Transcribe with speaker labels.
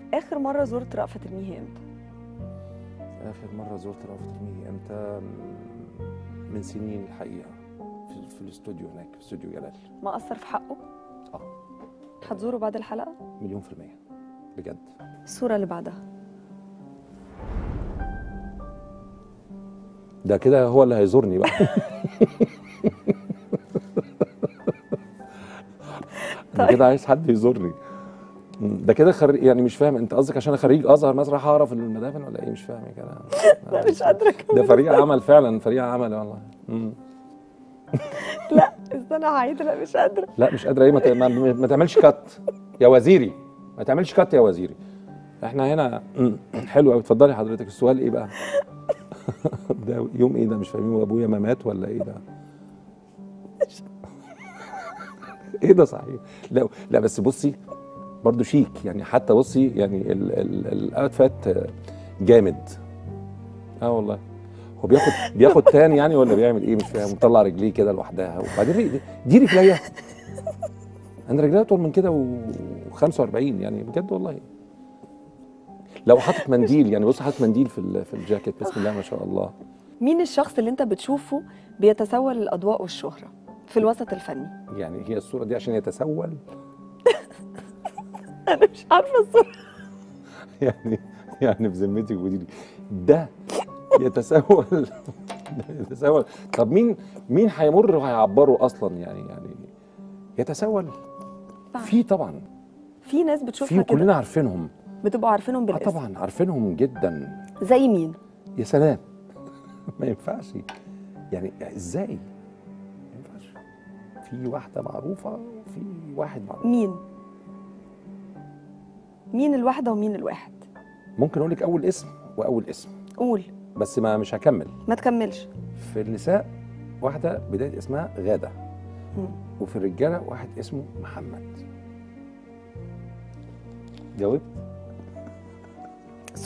Speaker 1: اخر مره زرت رأفت الميهي امتى
Speaker 2: اخر مره زرت رأفت الميهي امتى م- من سنين الحقيقه في, في الاستوديو هناك في استوديو جلال
Speaker 1: ما اثر في حقه
Speaker 2: اه
Speaker 1: هتزوره بعد الحلقه
Speaker 2: مليون في الميه بجد
Speaker 1: الصوره اللي بعدها
Speaker 2: ده كده هو اللي هيزورني بقى أنا
Speaker 1: طيب.
Speaker 2: كده عايز حد يزورني مم. ده كده خريج يعني مش فاهم انت قصدك عشان أنا خريج ازهر مثلا راح اعرف المدافن ولا ايه مش فاهم يا كده
Speaker 1: لا مش قادره
Speaker 2: ده
Speaker 1: اكمل
Speaker 2: فريق عمل فعلا فريق عمل والله مم.
Speaker 1: لا استنى هعيد لا مش قادره
Speaker 2: لا مش قادره ايه ما, ت- ما, ما تعملش كات يا وزيري ما تعملش كات يا وزيري احنا هنا مم. حلو قوي اتفضلي حضرتك السؤال ايه بقى ده يوم ايه ده مش فاهمين وابويا ما مات ولا ايه ده ايه ده صحيح لا لا بس بصي برضو شيك يعني حتى بصي يعني الاوتفيت جامد اه والله هو بياخد بياخد تاني يعني ولا بيعمل ايه مش فاهم مطلع رجليه كده لوحدها وبعدين ري- دي رجليا انا رجليا اطول من كده و45 يعني بجد والله لو حاطط منديل يعني بص حاطط منديل في ال- في الجاكيت بسم الله ما شاء الله
Speaker 1: مين الشخص اللي انت بتشوفه بيتسول الاضواء والشهره في الوسط الفني
Speaker 2: يعني هي الصوره دي عشان يتسول
Speaker 1: انا مش عارفه الصوره
Speaker 2: يعني يعني بذمتك ودي ده يتسول ده يتسول طب مين مين هيمر وهيعبره اصلا يعني يعني يتسول في طبعا
Speaker 1: في ناس
Speaker 2: في
Speaker 1: بتشوفها
Speaker 2: كلنا
Speaker 1: كده
Speaker 2: عارفينهم
Speaker 1: بتبقوا عارفينهم
Speaker 2: اه
Speaker 1: بالاسم
Speaker 2: طبعا عارفينهم جدا
Speaker 1: زي مين
Speaker 2: يا سلام ما ينفعش يعني ازاي ما ينفعش في واحده معروفه وفي واحد معروف
Speaker 1: مين مين الواحده ومين الواحد
Speaker 2: ممكن اقول لك اول اسم واول اسم
Speaker 1: قول
Speaker 2: بس ما مش هكمل
Speaker 1: ما تكملش
Speaker 2: في النساء واحده بدايه اسمها غاده
Speaker 1: مم.
Speaker 2: وفي الرجاله واحد اسمه محمد جاوبت